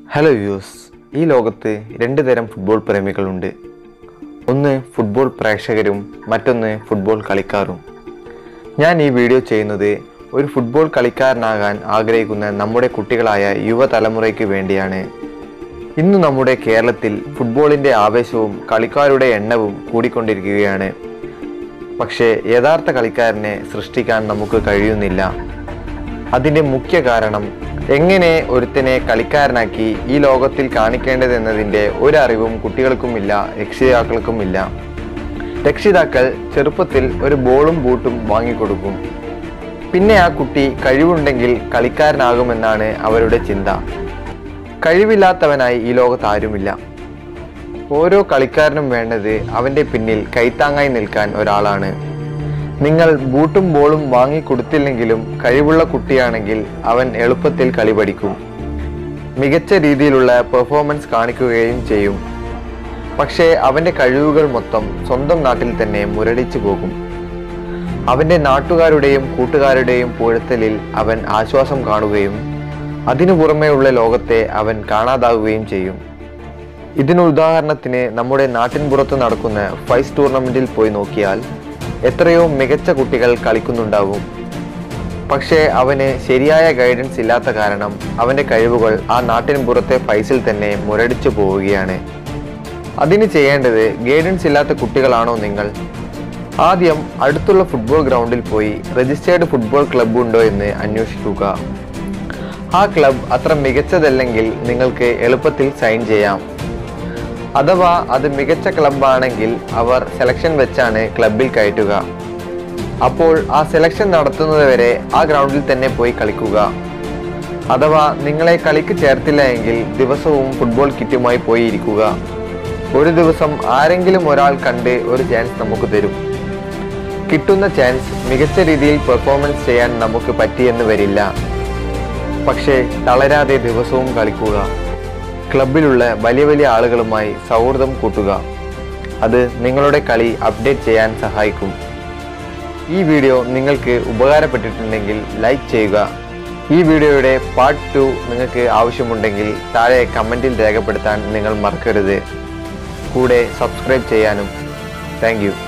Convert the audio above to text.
hello use ഈ ലോകത്ത് രണ്ട് തരം ഫുട്ബോൾ പ്രേമികളുണ്ട് ഒന്ന് ഫുട്ബോൾ പ്രേക്ഷകരും മറ്റൊന്ന് ഫുട്ബോൾ കളിക്കാരും ഞാൻ ഈ വീഡിയോ ചെയ്യുന്നത് ഒരു ഫുട്ബോൾ കളിക്കാരനാകാൻ ആഗ്രഹിക്കുന്ന നമ്മുടെ കുട്ടികളായ യുവതലമുറയ്ക്ക് വേണ്ടിയാണ് ഇന്ന് നമ്മുടെ കേരളത്തിൽ ഫുട്ബോളിൻ്റെ ആവേശവും കളിക്കാരുടെ എണ്ണവും കൂടിക്കൊണ്ടിരിക്കുകയാണ് പക്ഷേ യഥാർത്ഥ കളിക്കാരനെ സൃഷ്ടിക്കാൻ നമുക്ക് കഴിയുന്നില്ല അതിൻ്റെ മുഖ്യ കാരണം എങ്ങനെ ഒരുത്തനെ കളിക്കാരനാക്കി ഈ ലോകത്തിൽ കാണിക്കേണ്ടതെന്നതിൻ്റെ ഒരറിവും കുട്ടികൾക്കുമില്ല രക്ഷിതാക്കൾക്കുമില്ല രക്ഷിതാക്കൾ ചെറുപ്പത്തിൽ ഒരു ബോളും ബൂട്ടും വാങ്ങിക്കൊടുക്കും പിന്നെ ആ കുട്ടി കഴിവുണ്ടെങ്കിൽ കളിക്കാരനാകുമെന്നാണ് അവരുടെ ചിന്ത കഴിവില്ലാത്തവനായി ഈ ലോകത്ത് ആരുമില്ല ഓരോ കളിക്കാരനും വേണ്ടത് അവൻ്റെ പിന്നിൽ കൈത്താങ്ങായി നിൽക്കാൻ ഒരാളാണ് നിങ്ങൾ ബൂട്ടും ബോളും വാങ്ങിക്കൊടുത്തില്ലെങ്കിലും കഴിവുള്ള കുട്ടിയാണെങ്കിൽ അവൻ എളുപ്പത്തിൽ കളി പഠിക്കും മികച്ച രീതിയിലുള്ള പെർഫോമൻസ് കാണിക്കുകയും ചെയ്യും പക്ഷേ അവൻ്റെ കഴിവുകൾ മൊത്തം സ്വന്തം നാട്ടിൽ തന്നെ മുരടിച്ചു പോകും അവൻ്റെ നാട്ടുകാരുടെയും കൂട്ടുകാരുടെയും പുഴത്തലിൽ അവൻ ആശ്വാസം കാണുകയും അതിനു പുറമെയുള്ള ലോകത്തെ അവൻ കാണാതാവുകയും ചെയ്യും ഇതിന് ഉദാഹരണത്തിന് നമ്മുടെ നാട്ടിൻ പുറത്ത് നടക്കുന്ന ഫൈസ് ടൂർണമെന്റിൽ പോയി നോക്കിയാൽ എത്രയോ മികച്ച കുട്ടികൾ കളിക്കുന്നുണ്ടാവും പക്ഷേ അവന് ശരിയായ ഗൈഡൻസ് ഇല്ലാത്ത കാരണം അവൻ്റെ കഴിവുകൾ ആ നാട്ടിൻ പുറത്തെ ഫൈസിൽ തന്നെ മുരടിച്ചു പോവുകയാണ് അതിന് ചെയ്യേണ്ടത് ഗൈഡൻസ് ഇല്ലാത്ത കുട്ടികളാണോ നിങ്ങൾ ആദ്യം അടുത്തുള്ള ഫുട്ബോൾ ഗ്രൗണ്ടിൽ പോയി രജിസ്റ്റേർഡ് ഫുട്ബോൾ ക്ലബ്ബ് ഉണ്ടോ എന്ന് അന്വേഷിക്കുക ആ ക്ലബ് അത്ര മികച്ചതല്ലെങ്കിൽ നിങ്ങൾക്ക് എളുപ്പത്തിൽ സൈൻ ചെയ്യാം അഥവാ അത് മികച്ച ക്ലബ്ബാണെങ്കിൽ അവർ സെലക്ഷൻ വെച്ചാണ് ക്ലബിൽ കയറ്റുക അപ്പോൾ ആ സെലക്ഷൻ നടത്തുന്നതുവരെ ആ ഗ്രൗണ്ടിൽ തന്നെ പോയി കളിക്കുക അഥവാ നിങ്ങളെ കളിക്ക് ചേർത്തില്ല എങ്കിൽ ദിവസവും ഫുട്ബോൾ കിറ്റുമായി പോയി ഇരിക്കുക ഒരു ദിവസം ആരെങ്കിലും ഒരാൾ കണ്ട് ഒരു ചാൻസ് നമുക്ക് തരും കിട്ടുന്ന ചാൻസ് മികച്ച രീതിയിൽ പെർഫോമൻസ് ചെയ്യാൻ നമുക്ക് പറ്റിയെന്ന് വരില്ല പക്ഷേ തളരാതെ ദിവസവും കളിക്കുക ക്ലബിലുള്ള വലിയ വലിയ ആളുകളുമായി സൗഹൃദം കൂട്ടുക അത് നിങ്ങളുടെ കളി അപ്ഡേറ്റ് ചെയ്യാൻ സഹായിക്കും ഈ വീഡിയോ നിങ്ങൾക്ക് ഉപകാരപ്പെട്ടിട്ടുണ്ടെങ്കിൽ ലൈക്ക് ചെയ്യുക ഈ വീഡിയോയുടെ പാർട്ട് ടു നിങ്ങൾക്ക് ആവശ്യമുണ്ടെങ്കിൽ താഴെ കമൻറ്റിൽ രേഖപ്പെടുത്താൻ നിങ്ങൾ മറക്കരുത് കൂടെ സബ്സ്ക്രൈബ് ചെയ്യാനും താങ്ക്